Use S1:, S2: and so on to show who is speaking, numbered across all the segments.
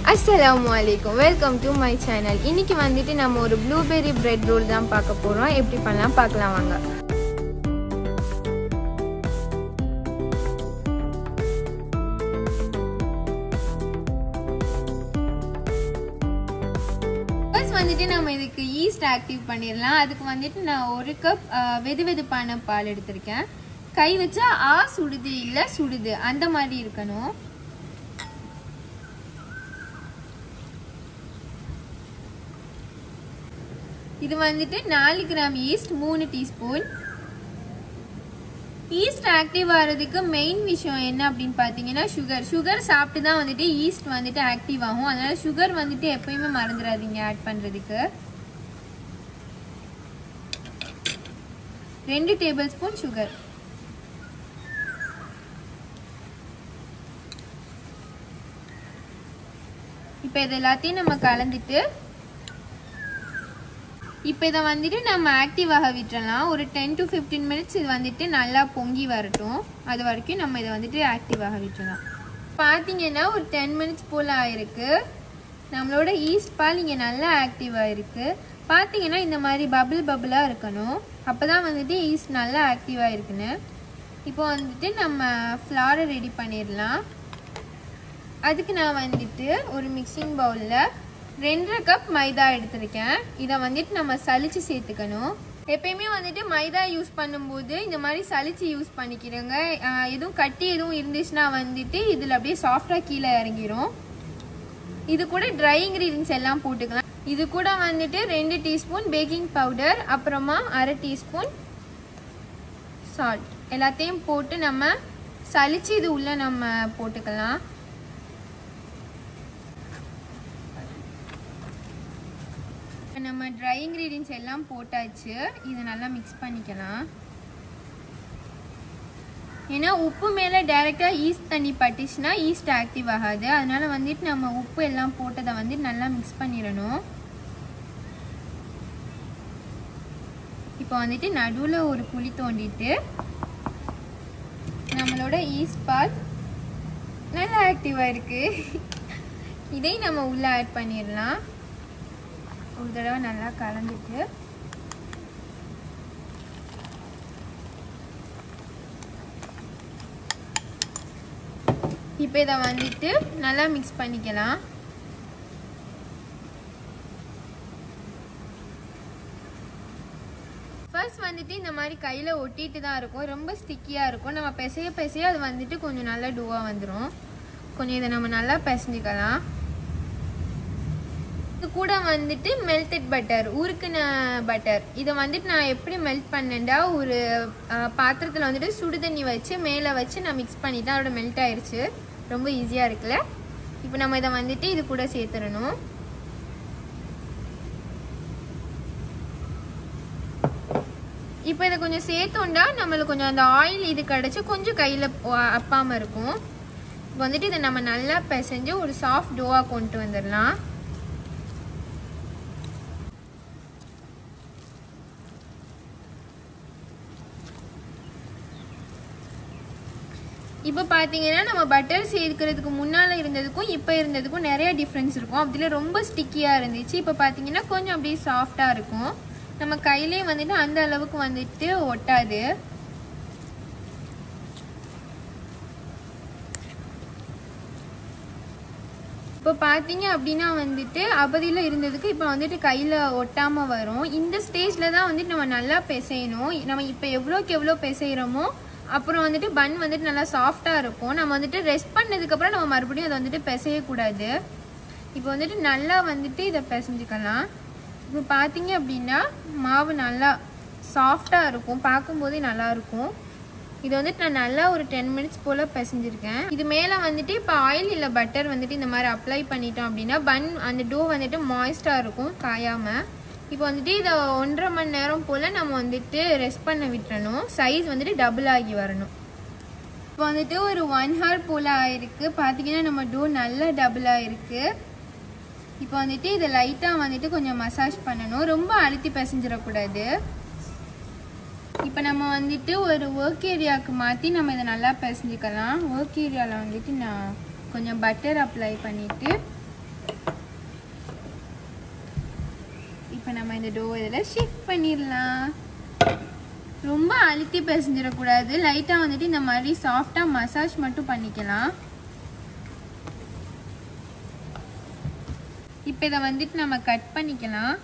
S1: அஸ்ஸலாமு அலைக்கும் welcome to my channel இன்னைக்கு வந்துட்டு நம்ம ஒரு ப்ளூபெர்ரி பிரெட் ரோல் தான் பார்க்க போகிறோம் எப்படி பண்ணலாம் பார்க்கலாம் வாங்க ஃபர்ஸ்ட் வந்துட்டு நம்ம இதுக்கு ஈஸ்ட் ஆக்டிவ் பண்ணிடலாம் அதுக்கு வந்துட்டு நான் ஒரு கப் வெது வெதுப்பான பால் எடுத்திருக்கேன் கை வச்சா ஆ சுடுது இல்லை சுடுது அந்த மாதிரி இருக்கணும் இது வந்துட்டு நாலு கிராம் ஈஸ்ட் மூணு டீஸ்பூன் ஈஸ்ட் ஆக்டிவ் ஆகிறதுக்கு மெயின் விஷயம் என்ன அப்படின்னு பார்த்தீங்கன்னா சுகர் சுகர் சாப்பிட்டு தான் வந்துட்டு ஈஸ்ட் வந்துட்டு ஆக்டிவ் ஆகும் அதனால சுகர் வந்துட்டு எப்பயுமே மறந்துடாதீங்க ஆட் பண்ணுறதுக்கு ரெண்டு டேபிள் ஸ்பூன் சுகர் இப்போ இது எல்லாத்தையும் நம்ம கலந்துட்டு இப்போ இதை வந்துட்டு நம்ம ஆக்டிவாக விட்டுறலாம் ஒரு டென் டு ஃபிஃப்டீன் மினிட்ஸ் இது வந்துட்டு நல்லா பொங்கி வரட்டும் அது வரைக்கும் நம்ம இதை வந்துட்டு ஆக்டிவாக விட்டுறலாம் பார்த்தீங்கன்னா ஒரு டென் மினிட்ஸ் போல் ஆயிருக்கு நம்மளோட ஈஸ்ட் பால் இங்கே நல்லா ஆக்டிவாக இருக்குது பார்த்தீங்கன்னா இந்த மாதிரி பபிள் பபிளாக இருக்கணும் அப்போ தான் வந்துட்டு ஈஸ்ட் நல்லா ஆக்டிவாக இருக்குன்னு இப்போ வந்துட்டு நம்ம ஃப்ளாரை ரெடி பண்ணிடலாம் அதுக்கு நான் வந்துட்டு ஒரு மிக்சிங் பவுலில் ரெண்டரை கப் மைதா எடுத்திருக்கேன் இதை வந்துட்டு நம்ம சளிச்சு சேர்த்துக்கணும் எப்பயுமே வந்துட்டு மைதா யூஸ் பண்ணும்போது இந்த மாதிரி சளிச்சு யூஸ் பண்ணிக்கிறோங்க எதுவும் கட்டி எதுவும் இருந்துச்சுன்னா வந்துட்டு இதில் அப்படியே சாஃப்டாக கீழே இறங்கிரும் இது கூட ட்ரை இன்க்ரீடியன்ஸ் எல்லாம் போட்டுக்கலாம் இது கூட வந்துட்டு ரெண்டு டீஸ்பூன் பேக்கிங் பவுடர் அப்புறமா அரை டீஸ்பூன் சால்ட் எல்லாத்தையும் போட்டு நம்ம சளிச்சு இது உள்ளே நம்ம போட்டுக்கலாம் நம்ம ட்ரை இன்க்ரீடியன்ஸ் எல்லாம் போட்டாச்சு இதை நல்லா மிக்ஸ் பண்ணிக்கலாம் ஏன்னா உப்பு மேலே டைரெக்டாக ஈஸ்ட் தண்ணி பட்டுச்சுன்னா ஈஸ்ட் ஆக்டிவ் ஆகாது அதனால வந்துட்டு நம்ம உப்பு எல்லாம் போட்டதை வந்துட்டு நல்லா மிக்ஸ் பண்ணிடணும் இப்போ வந்துட்டு நடுவில் ஒரு குழி தோண்டிட்டு நம்மளோட ஈஸ்ட் பால் நல்லா ஆக்டிவாக இருக்குது இதை நம்ம உள்ளே ஆட் பண்ணிடலாம் ஒரு தடவை நல்லா கலந்துட்டு இப்போ இதை வந்துட்டு நல்லா மிக்ஸ் பண்ணிக்கலாம் ஃபர்ஸ்ட் வந்துட்டு இந்த மாதிரி கையில் ஒட்டிட்டு தான் இருக்கும் ரொம்ப ஸ்டிக்கியாக இருக்கும் நம்ம பிசைய பிசைய அது வந்துட்டு கொஞ்சம் நல்லா டூவாக வந்துடும் கொஞ்சம் இதை நம்ம நல்லா பிசைஞ்சிக்கலாம் இது கூட வந்துட்டு மெல்டட் பட்டர் உருக்குன பட்டர் இதை வந்துட்டு நான் எப்படி மெல்ட் பண்ணேன்டா ஒரு பாத்திரத்தில் வந்துட்டு சுடு தண்ணி வச்சு மேலே வச்சு நான் மிக்ஸ் பண்ணிட்டேன் அதோட மெல்ட் ஆயிடுச்சு ரொம்ப ஈஸியாக இருக்குல்ல இப்போ நம்ம இதை வந்துட்டு இது கூட சேர்த்துடணும் இப்போ இதை கொஞ்சம் சேர்த்தோண்டா நம்மளுக்கு கொஞ்சம் அந்த ஆயில் இது கிடச்சி கொஞ்சம் கையில் அப்பாமல் இருக்கும் இப்போ வந்துட்டு இதை நம்ம நல்லா பிசைஞ்சு ஒரு சாஃப்ட் டோவாக கொண்டு வந்துடலாம் இப்போ பார்த்தீங்கன்னா நம்ம பட்டர் சேர்க்கிறதுக்கு முன்னால் இருந்ததுக்கும் இப்போ இருந்ததுக்கும் நிறைய டிஃப்ரென்ஸ் இருக்கும் அதில் ரொம்ப ஸ்டிக்கியாக இருந்துச்சு இப்போ பார்த்தீங்கன்னா கொஞ்சம் அப்படியே சாஃப்டாக இருக்கும் நம்ம கையிலே வந்துட்டு அந்த அளவுக்கு வந்துட்டு ஒட்டாது இப்போ பார்த்தீங்க அப்படின்னா வந்துட்டு அவதியில் இருந்ததுக்கு இப்போ வந்துட்டு கையில் ஒட்டாமல் வரும் இந்த ஸ்டேஜில் தான் வந்துட்டு நம்ம நல்லா பிசையணும் நம்ம இப்போ எவ்வளோக்கு எவ்வளோ பிசைகிறோமோ அப்புறம் வந்துட்டு பன் வந்துட்டு நல்லா சாஃப்டாக இருக்கும் நம்ம வந்துட்டு ரெஸ்ட் பண்ணதுக்கப்புறம் நம்ம மறுபடியும் அதை வந்துட்டு பிசையக்கூடாது இப்போ வந்துட்டு நல்லா வந்துட்டு இதை பிசைஞ்சிக்கலாம் இப்போ பார்த்தீங்க அப்படின்னா மாவு நல்லா சாஃப்டாக இருக்கும் பார்க்கும்போதே நல்லாயிருக்கும் இது வந்துட்டு நான் நல்லா ஒரு டென் மினிட்ஸ் போல் பிசைஞ்சிருக்கேன் இது மேலே வந்துட்டு இப்போ ஆயில் இல்லை பட்டர் வந்துட்டு இந்த மாதிரி அப்ளை பண்ணிட்டோம் அப்படின்னா பன் அந்த டோ வந்துட்டு மாய்ஸ்டாக இருக்கும் காயாமல் இப்போ வந்துட்டு இதை ஒன்றரை மணி நேரம் போல் நம்ம வந்துட்டு ரெஸ்ட் பண்ண விட்டுறணும் சைஸ் வந்துட்டு டபுள் ஆகி வரணும் இப்போ வந்துட்டு ஒரு ஒன் ஹவர் போல் ஆயிருக்கு பார்த்தீங்கன்னா நம்ம டோ நல்லா டபுள் ஆயிருக்கு இப்போ வந்துட்டு இதை லைட்டாக வந்துட்டு கொஞ்சம் மசாஜ் பண்ணணும் ரொம்ப அழுத்தி பிசைஞ்சிடக்கூடாது இப்போ நம்ம வந்துட்டு ஒரு ஒர்க் ஏரியாவுக்கு மாற்றி நம்ம இதை நல்லா பிசைஞ்சிக்கலாம் ஒர்க் ஏரியாவில் வந்துட்டு நான் கொஞ்சம் பட்டர் அப்ளை பண்ணிவிட்டு இந்த டோ இதில் ஷிஃப்ட் பண்ணிடலாம் ரொம்ப அழுத்தி பிசைஞ்சிடக்கூடாது லைட்டாக வந்துட்டு இந்த மாதிரி சாஃப்டாக மசாஜ் மட்டும் பண்ணிக்கலாம் இப்போ இதை வந்துட்டு நம்ம கட் பண்ணிக்கலாம்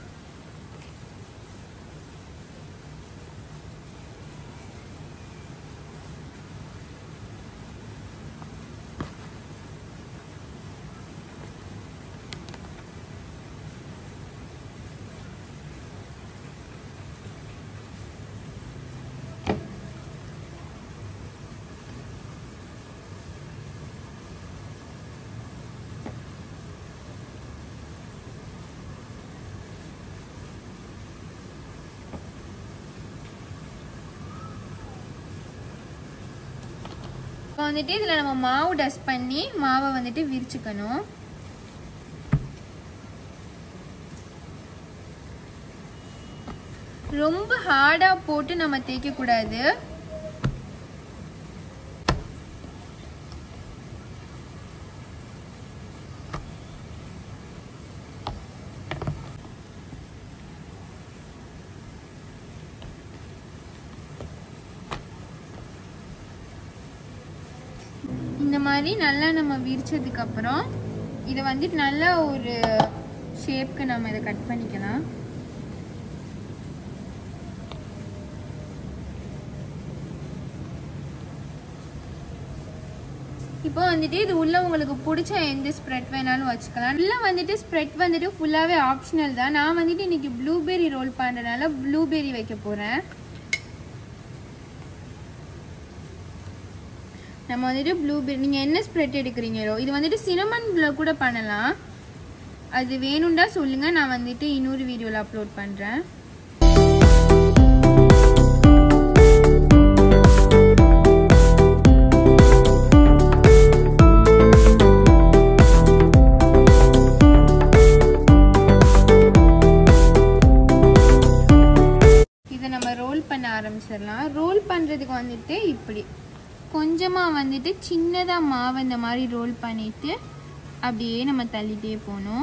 S1: இப்போ வந்துட்டு இதில் நம்ம மாவு டஸ்ட் பண்ணி மாவை வந்துட்டு விரிச்சுக்கணும் ரொம்ப ஹார்டாக போட்டு நம்ம தேய்க்கக்கூடாது இந்த மாதிரி நல்லா நம்ம விரிச்சதுக்கு அப்புறம் இதை வந்துட்டு நல்லா ஒரு ஷேப்க்கு நம்ம இதை கட் பண்ணிக்கலாம் இப்போ வந்துட்டு இது உள்ள உங்களுக்கு பிடிச்ச எந்த ஸ்ப்ரெட் வேணாலும் வச்சுக்கலாம் உள்ள வந்துட்டு ஸ்ப்ரெட் வந்துட்டு ஃபுல்லாகவே ஆப்ஷனல் தான் நான் வந்துட்டு இன்னைக்கு ப்ளூபெர்ரி ரோல் பண்ணுறதுனால ப்ளூபெர்ரி வைக்க போகிறேன் நம்ம வந்துட்டு ப்ளூபெர்ரி நீங்கள் என்ன ஸ்ப்ரெட் எடுக்கிறீங்களோ இது வந்துட்டு சினமன்ல கூட பண்ணலாம் அது வேணும்டா சொல்லுங்கள் நான் வந்துட்டு இன்னொரு வீடியோவில் அப்லோட் பண்ணுறேன் இதை நம்ம ரோல் பண்ண ஆரம்பிச்சிடலாம் ரோல் பண்ணுறதுக்கு வந்துட்டு இப்படி கொஞ்சமாக வந்துட்டு சின்னதாக மாவு இந்த மாதிரி ரோல் பண்ணிட்டு அப்படியே நம்ம தள்ளிட்டே போகணும்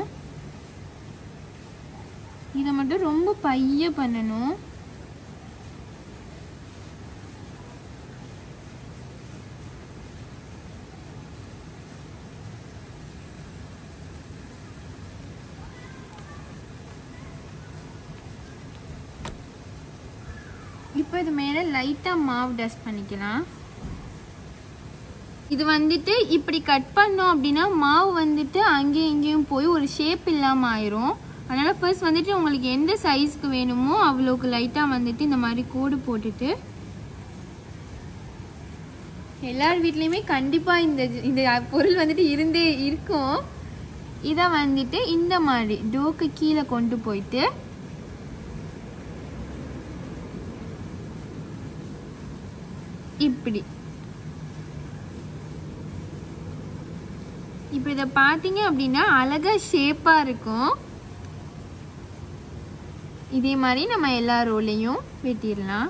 S1: இதை மட்டும் ரொம்ப பைய பண்ணணும் இப்போ இது மேலே லைட்டாக மாவு டஸ்ட் பண்ணிக்கலாம் இது வந்துட்டு இப்படி கட் பண்ணோம் அப்படின்னா மாவு வந்துட்டு அங்கேயும் இங்கேயும் போய் ஒரு ஷேப் இல்லாமல் ஆயிரும் அதனால் ஃபர்ஸ்ட் வந்துட்டு உங்களுக்கு எந்த சைஸ்க்கு வேணுமோ அவ்வளோக்கு லைட்டாக வந்துட்டு இந்த மாதிரி கோடு போட்டுட்டு எல்லார் வீட்லேயுமே கண்டிப்பாக இந்த இந்த பொருள் வந்துட்டு இருந்தே இருக்கும் இதை வந்துட்டு இந்த மாதிரி டோக்கு கீழே கொண்டு போயிட்டு இப்படி இப்போ இதை பார்த்தீங்க அப்படின்னா அழகா ஷேப்பாக இருக்கும் இதே மாதிரி நம்ம எல்லா ரோலையும் வெட்டிடலாம்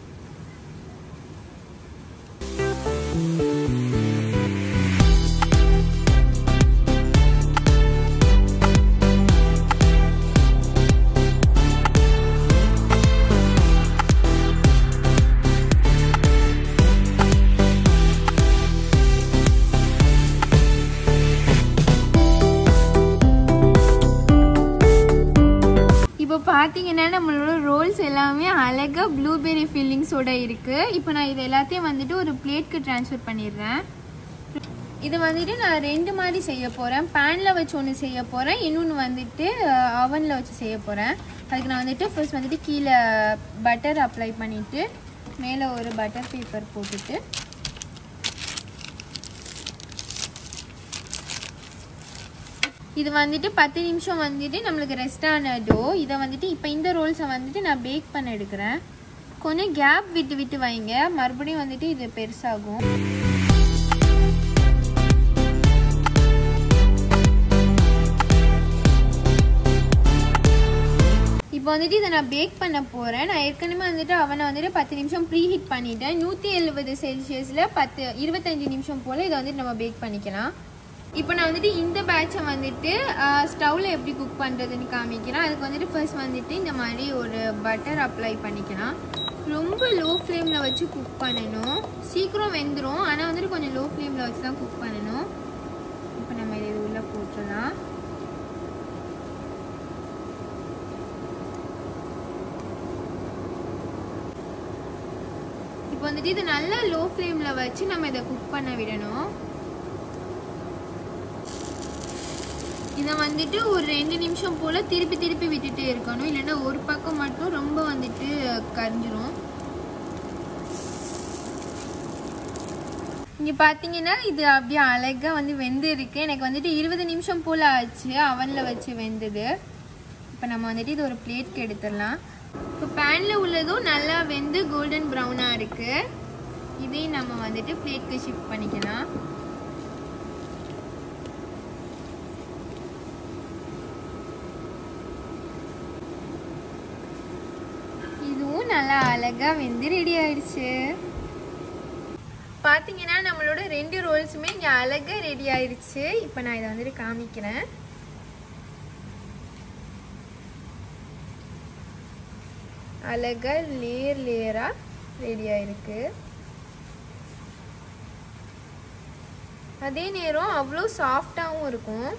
S1: இப்போ பார்த்தீங்கன்னா நம்மளோட ரோல்ஸ் எல்லாமே அழகாக ப்ளூபெர்ரி ஃபில்லிங்ஸோட இருக்குது இப்போ நான் இது எல்லாத்தையும் வந்துட்டு ஒரு பிளேட்க்கு ட்ரான்ஸ்ஃபர் பண்ணிடுறேன் இது வந்துட்டு நான் ரெண்டு மாதிரி செய்ய போகிறேன் பேனில் வச்சு ஒன்று செய்ய போகிறேன் இன்னொன்று வந்துட்டு அவனில் வச்சு செய்ய போகிறேன் அதுக்கு நான் வந்துட்டு ஃபர்ஸ்ட் வந்துட்டு கீழே பட்டர் அப்ளை பண்ணிவிட்டு மேலே ஒரு பட்டர் பேப்பர் போட்டுட்டு இது வந்துட்டு பத்து நிமிஷம் வந்துட்டு நம்மளுக்கு ரெஸ்ட் ஆன டோ இதை வந்துட்டு இப்போ இந்த ரோல்ஸை வந்துட்டு நான் பேக் பண்ண எடுக்கிறேன் கொஞ்சம் கேப் விட்டு விட்டு வைங்க மறுபடியும் வந்துட்டு இது பெருசாகும் இப்போ வந்துட்டு இதை நான் பேக் பண்ண போகிறேன் நான் ஏற்கனவே வந்துட்டு அவனை வந்துட்டு பத்து நிமிஷம் ப்ரீ ஹீட் பண்ணிட்டேன் நூற்றி எழுபது செல்சியஸில் பத்து இருபத்தஞ்சி நிமிஷம் போல் இதை வந்துட்டு நம்ம பேக் பண்ணிக்கலாம் இப்போ நான் வந்துட்டு இந்த பேட்சை வந்துட்டு ஸ்டவ்வில் எப்படி குக் பண்ணுறதுன்னு காமிக்கிறேன் அதுக்கு வந்துட்டு ஃபர்ஸ்ட் வந்துட்டு இந்த மாதிரி ஒரு பட்டர் அப்ளை பண்ணிக்கலாம் ரொம்ப லோ ஃப்ளேமில் வச்சு குக் பண்ணணும் சீக்கிரம் வெந்துடும் ஆனால் வந்துட்டு கொஞ்சம் லோ ஃப்ளேமில் வச்சு தான் குக் பண்ணணும் இப்போ நம்ம இது உள்ளே போட்டுடலாம் இப்போ வந்துட்டு இது நல்லா லோ ஃப்ளேமில் வச்சு நம்ம இதை குக் பண்ண விடணும் இதை வந்துட்டு ஒரு ரெண்டு நிமிஷம் போல் திருப்பி திருப்பி விட்டுட்டே இருக்கணும் இல்லைன்னா ஒரு பக்கம் மட்டும் ரொம்ப வந்துட்டு கரிஞ்சிரும் இங்கே பார்த்தீங்கன்னா இது அப்படியே அழகாக வந்து வெந்து இருக்கு எனக்கு வந்துட்டு இருபது நிமிஷம் போல் ஆச்சு அவனில் வச்சு வெந்தது இப்போ நம்ம வந்துட்டு இது ஒரு பிளேட்க்கு எடுத்துடலாம் இப்போ பேனில் உள்ளதும் நல்லா வெந்து கோல்டன் ப்ரௌனாக இருக்குது இதையும் நம்ம வந்துட்டு பிளேட்க்கு ஷிஃப்ட் பண்ணிக்கலாம் இதுவும் நல்லா அழகாக வெந்து ரெடி ஆயிடுச்சு பார்த்தீங்கன்னா நம்மளோட ரெண்டு ரோல்ஸுமே இங்கே அழகாக ரெடி ஆயிடுச்சு இப்போ நான் இதை வந்துட்டு காமிக்கிறேன் அழகாக லேயர் லேயராக ரெடி ஆயிருக்கு அதே நேரம் அவ்வளோ சாஃப்டாகவும் இருக்கும்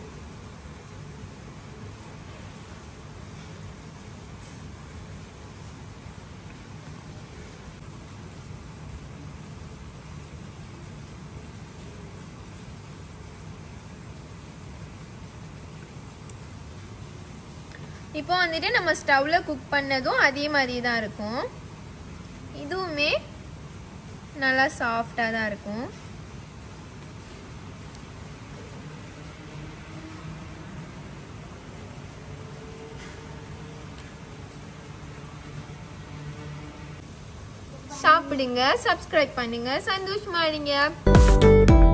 S1: இப்போ வந்துட்டு நம்ம ஸ்டவ்வில் குக் பண்ணதும் அதே மாதிரி தான் இருக்கும் இதுவுமே நல்லா சாஃப்டாக தான் இருக்கும் சாப்பிடுங்க சப்ஸ்கிரைப் பண்ணுங்க சந்தோஷமா இருங்க